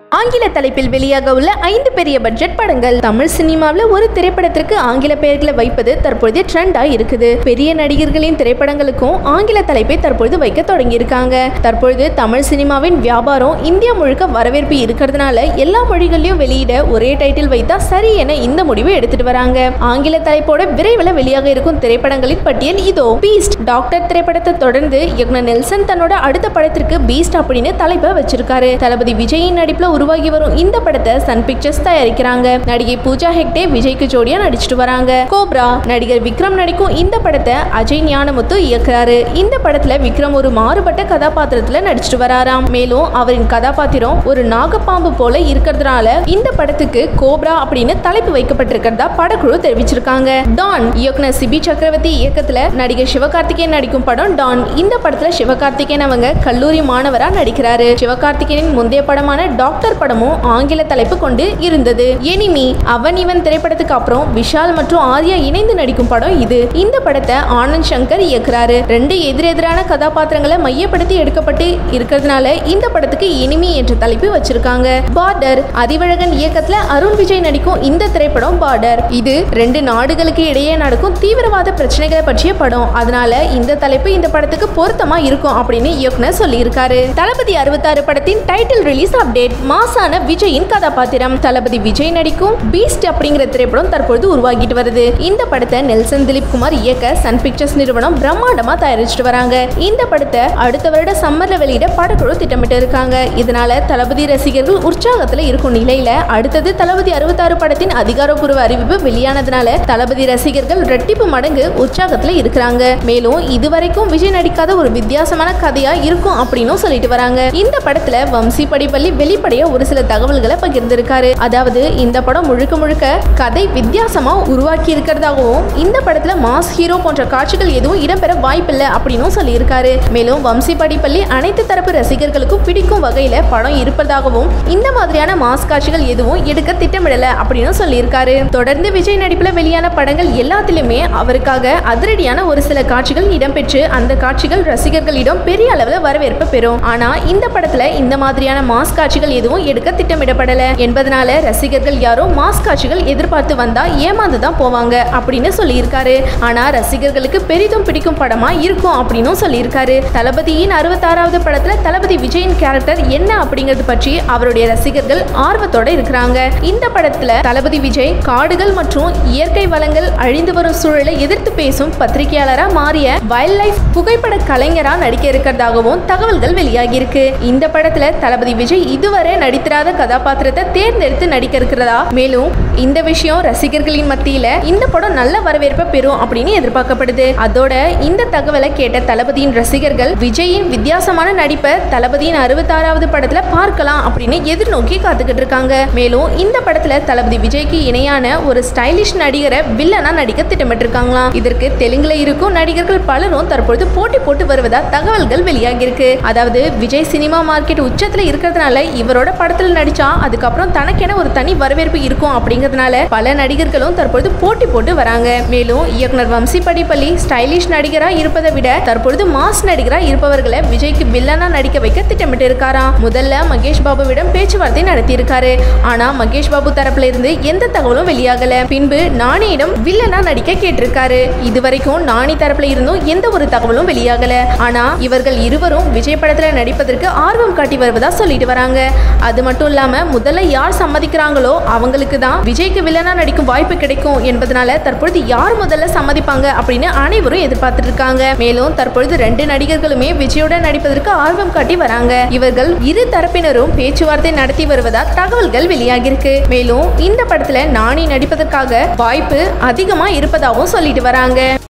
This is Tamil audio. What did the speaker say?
ஆங்கில தலைப்பில் வெளியாக உள்ள ஐந்து பெரிய பட்ஜெட் படங்கள் தமிழ் சினிமாவில் ஒரு திரைப்படத்திற்கு ஆங்கில பெயர்களை வைப்பது தற்பொழுது ட்ரெண்டா இருக்குது பெரிய நடிகர்களின் திரைப்படங்களுக்கும் ஆங்கில தலைப்பை தற்பொழுது வைக்க தொடங்கியிருக்காங்க தற்பொழுது தமிழ் சினிமாவின் வியாபாரம் இந்தியா முழுக்க வரவேற்பு இருக்கிறதுனால எல்லா மொழிகளையும் வெளியிட ஒரே டைட்டில் வைத்தா சரி என இந்த முடிவை எடுத்துட்டு வராங்க ஆங்கில தலைப்போட விரைவில் வெளியாக இருக்கும் திரைப்படங்களின் பட்டியல் இதோ பீஸ்ட் டாக்டர் திரைப்படத்தை தொடர்ந்து இயக்குனர் நெல்சன் தன்னோட அடுத்த படத்திற்கு பீஸ்ட் அப்படின்னு தலைப்பை வச்சிருக்காரு தளபதி விஜயின் நடிப்புல உருவாகி வரும் இந்த படத்தை சன் பிக்சர்ஸ் தயாரிக்கிறாங்க நடிகை பூஜா ஹெக்டே விஜய்க்கு ஜோடியா நடிச்சிட்டு வராங்க கோப்ரா நடிகர் விக்ரம் நடிக்கும் இந்த படத்தை அஜய் ஞானமுத்து இயக்குறாரு இந்த படத்துல விக்ரம் ஒரு மாறுபட்ட கதாபாத்திரத்துல நடிச்சிட்டு வராராம் மேலும் அவரின் கதாபாத்திரம் ஒரு நாகப்பாம்பு போல இருக்கிறதுனால இந்த படத்துக்கு கோப்ரா அப்படின்னு தலைப்பு வைக்கப்பட்டிருக்கிறதா படக்குழு தெரிவிச்சிருக்காங்க டான் இயக்குனர் சிபி சக்கரவர்த்தி இயக்கத்துல நடிகர் சிவகார்த்திகேயன் நடிக்கும் படம் டான் இந்த படத்துல சிவகார்த்திகேயன் அவங்க கல்லூரி மாணவரா நடிக்கிறாரு சிவகார்த்திகேயனின் முந்தைய படமான டாக்டர் படமும் ஆங்கில தலைப்பு கொண்டு இருந்தது எனிமி அவன் இவன் திரைப்படத்துக்கு அப்புறம் விஷால் மற்றும் ஆர்யா இணைந்து நடிக்கும் படம் இது இந்த படத்தை ஆனந்த் சங்கர் இயக்குறாரு ரெண்டு எதிரெதிரான கதாபாத்திரங்களை மையப்படுத்தி எடுக்கப்பட்டு இருக்கிறதுனால இந்த படத்துக்கு எனிமி என்ற தலைப்பு வச்சிருக்காங்க பார்டர் அறிவழகன் இயக்கத்துல அருண் விஜய் நடிக்கும் இந்த திரைப்படம் பார்டர் இது ரெண்டு நாடுகளுக்கு இடையே நடக்கும் தீவிரவாத பிரச்சனைகளை பற்றிய படம் அதனால இந்த தலைப்பு இந்த படத்துக்கு பொருத்தமா இருக்கும் அப்படின்னு இயக்குனர் சொல்லியிருக்காரு தளபதி அறுபத்தாறு படத்தின் டைட்டில் ரிலீஸ் அப்டேட் மாசான விஜயின் கதாபாத்திரம் தளபதி விஜய் நடிக்கும் பீஸ்ட் அப்படிங்கிற திரைப்படம் தற்பொழுது உருவாகிட்டு வருது இந்த படத்தை நெல்சன் திலீப் குமார் இயக்க சன் பிக்சர்ஸ் நிறுவனம் பிரம்மாண்டமா தயாரிச்சுட்டு வராங்க இந்த படத்தை அடுத்த வருட சம்மர்ல வெளியிட படக்குழு திட்டமிட்டு இருக்காங்க இதனால தளபதி ரசிகர்கள் உற்சாகத்துல இருக்கும் நிலையில அடுத்தது தளபதி அறுபத்தாறு படத்தின் அதிகாரப்பூர்வ அறிவிப்பு வெளியானதுனால தளபதி ரசிகர்கள் ரெட்டிப்பு மடங்கு உற்சாகத்துல இருக்கிறாங்க மேலும் இதுவரைக்கும் விஜய் நடிக்காத ஒரு வித்தியாசமான கதையா இருக்கும் அப்படின்னும் சொல்லிட்டு வராங்க இந்த படத்துல வம்சி படிப்பள்ளி வெளிப்படைய ஒரு சில தகவல்களை பகிர்ந்திருக்காரு அதாவது இந்த படம் முழுக்க முழுக்க கதை வித்தியாசமா உருவாக்கி இருக்கிறதாகவும் இந்த படத்துல மாஸ் ஹீரோ போன்ற காட்சிகள் எதுவும் இடம்பெற வாய்ப்பில்லை அப்படின்னும் சொல்லியிருக்காரு மேலும் வம்சி படிப்பள்ளி அனைத்து தரப்பு ரசிகர்களுக்கும் பிடிக்கும் வகையில படம் இருப்பதாகவும் இந்த மாதிரியான மாஸ் காட்சிகள் எதுவும் எடுக்க திட்டமிடல அப்படின்னு சொல்லியிருக்காரு தொடர்ந்து விஜய் நடிப்புல வெளியான படங்கள் எல்லாத்திலுமே அவருக்காக அதிரடியான ஒரு சில காட்சிகள் இடம்பெற்று அந்த காட்சிகள் ரசிகர்களிடம் பெரிய அளவில் வரவேற்பு பெறும் ஆனா இந்த படத்துல இந்த மாதிரியான மாஸ் காட்சிகள் எதுவும் எடுக்க திட்டமிடப்படல என்பதனால ரசிகர்கள் யாரும் மாஸ் காட்சிகள் எதிர்பார்த்து வந்தா ஏமாந்து தான் போவாங்க அப்படின்னு சொல்லியிருக்காரு ஆனா ரசிகர்களுக்கு பெரிதும் பிடிக்கும் படமா இருக்கும் அப்படின்னும் சொல்லியிருக்காரு தளபதியின் அறுபத்தாறாவது படத்துல தளபதி விஜயின் கேரக்டர் என்ன அப்படிங்கிறது பற்றி அவருடைய ரசிகர்கள் ஆர்வத்தோட இருக்கிறாங்க இந்த படத்துல தளபதி விஜய் காடுகள் மற்றும் இயற்கை வளங்கள் அழிந்து வரும் சூழலை எதிர்த்து பேசும் பத்திரிகையாளரா மாறிய வைல்ட் லைஃப் புகைப்பட கலைஞரா நடிக்க இருக்கிறதாகவும் தகவல்கள் வெளியாகி இருக்கு இந்த படத்துல தளபதி விஜய் இதுவரை நடித்திராத கதாபாத்திரத்தை தேர்ந்தெடுத்து நடிக்க இருக்கிறதா மேலும் இந்த விஷயம் ரசிகர்களின் மத்தியில இந்த படம் நல்ல வரவேற்பை பெறும் அப்படின்னு எதிர்பார்க்கப்படுது அதோட இந்த தகவலை கேட்ட தளபதியின் ரசிகர்கள் விஜயின் வித்தியாசமான நடிப்பை தளபதியின் அறுபத்தாறாவது படத்துல பார்க்கலாம் அப்படின்னு எதிர்நோக்கி காத்துக்கிட்டு இருக்காங்க மேலும் இந்த படத்துல தளபதி விஜய்க்கு இணையான ஒரு ஸ்டைலிஷ் நடிகரை வில்லனா நடிக்க திட்டமிட்டிருக்காங்களாம் இதற்கு தெலுங்குல இருக்கும் நடிகர்கள் பலரும் தற்பொழுது போட்டி போட்டு வருவதா தகவல்கள் வெளியாகி இருக்கு அதாவது விஜய் சினிமா மார்க்கெட் உச்சத்துல இருக்கிறதுனால இவரோட படத்துல நடிச்சா அதுக்கப்புறம் தனக்கென ஒரு தனி வரவேற்பு இருக்கும் அப்படிங்கிறதுனால பல நடிகர்களும் தற்பொழுது போட்டி போட்டு வராங்க மேலும் இயக்குனர் வம்சி படிப்பள்ளி ஸ்டைலிஷ் நடிகரா இருப்பதை விட தற்பொழுது மாஸ் நடிகரா இருப்பவர்களை விஜய்க்கு வில்லனா நடிக்க வைக்க திட்டமிட்டு இருக்காராம் முதல்ல மகேஷ் பாபுவிடம் பேச்சுவார்த்தை நடத்தி இருக்காரு ஆனா மகேஷ் பாபு தரப்புல இருந்து எந்த தகவலும் வெளியாகல பின்பு நானியிடம் வில்லனா நடிக்க கேட்டிருக்காரு இதுவரைக்கும் நானி தரப்புல இருந்தும் எந்த ஒரு தகவலும் வெளியாகல ஆனா இவர்கள் இருவரும் விஜய் படத்துல நடிப்பதற்கு ஆர்வம் காட்டி வருவதா சொல்லிட்டு வராங்க அது மட்டும் இல்லாம முதல்ல யார் சம்மதிக்கிறாங்களோ அவங்களுக்கு தான் விஜய்க்கு வில்லனா நடிக்கும் வாய்ப்பு கிடைக்கும் என்பதனால தற்பொழுது யார் முதல்ல சம்மதிப்பாங்க அப்படின்னு அனைவரும் எதிர்பார்த்துட்டு இருக்காங்க மேலும் தற்பொழுது ரெண்டு நடிகர்களுமே விஜயோட நடிப்பதற்கு ஆர்வம் காட்டி வராங்க இவர்கள் இரு தரப்பினரும் பேச்சுவார்த்தை நடத்தி வருவதா தகவல்கள் வெளியாகிருக்கு மேலும் இந்த படத்துல நானி நடிப்பதற்காக வாய்ப்பு அதிகமா இருப்பதாகவும் சொல்லிட்டு வராங்க